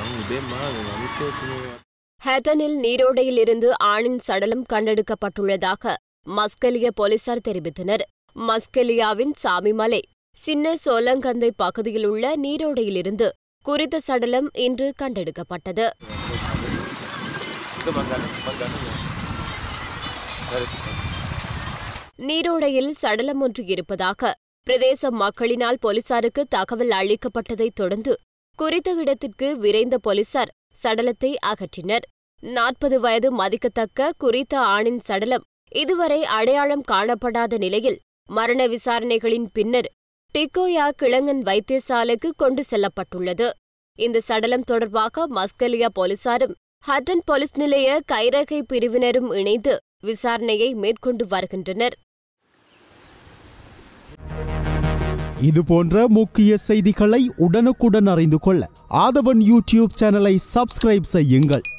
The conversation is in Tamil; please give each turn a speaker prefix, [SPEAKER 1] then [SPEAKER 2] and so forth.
[SPEAKER 1] இதேம்மா அது மனுஷத்துக்கு
[SPEAKER 2] ஹேட்டனில் நீரோடையில் இருந்து ஆணின் சடலம் கண்டெடுக்கப்பட்டுள்ளதாக மஸ்கலிய போலீசார் தெரிவித்தனர் மஸ்கலியாவின் சாமிமலை சின்ன சோலங்கந்தை பகுதியில் உள்ள நீரோடையிலிருந்து குறித்த சடலம் இன்று கண்டெடுக்கப்பட்டது
[SPEAKER 1] இது மங்கான மங்கான
[SPEAKER 2] நீரோடையில் சடலம் ஒன்று இருப்பதாக பிரதேச மக்களினால் போலீசாருக்கு தகவல் அளிக்கப்பட்டதைத் தொடர்ந்து குறித்த இடத்திற்கு விரைந்த போலீசார் சடலத்தை அகற்றினர் நாற்பது வயது மதிக்கத்தக்க குறித்த ஆணின் சடலம் இதுவரை அடையாளம் காணப்படாத நிலையில் மரண விசாரணைகளின் பின்னர் டிக்கோயா கிழங்கன் வைத்தியசாலைக்கு கொண்டு செல்லப்பட்டுள்ளது இந்த சடலம் தொடர்பாக மஸ்கலியா போலீசாரும் ஹட்டன் போலீஸ் நிலைய கைரகை பிரிவினரும் இணைந்து விசாரணையை மேற்கொண்டு வருகின்றனர்
[SPEAKER 3] இது போன்ற முக்கிய செய்திகளை உடனுக்குடன் அறிந்து கொள்ள ஆதவன் யூடியூப் சேனலை சப்ஸ்கிரைப் செய்யுங்கள்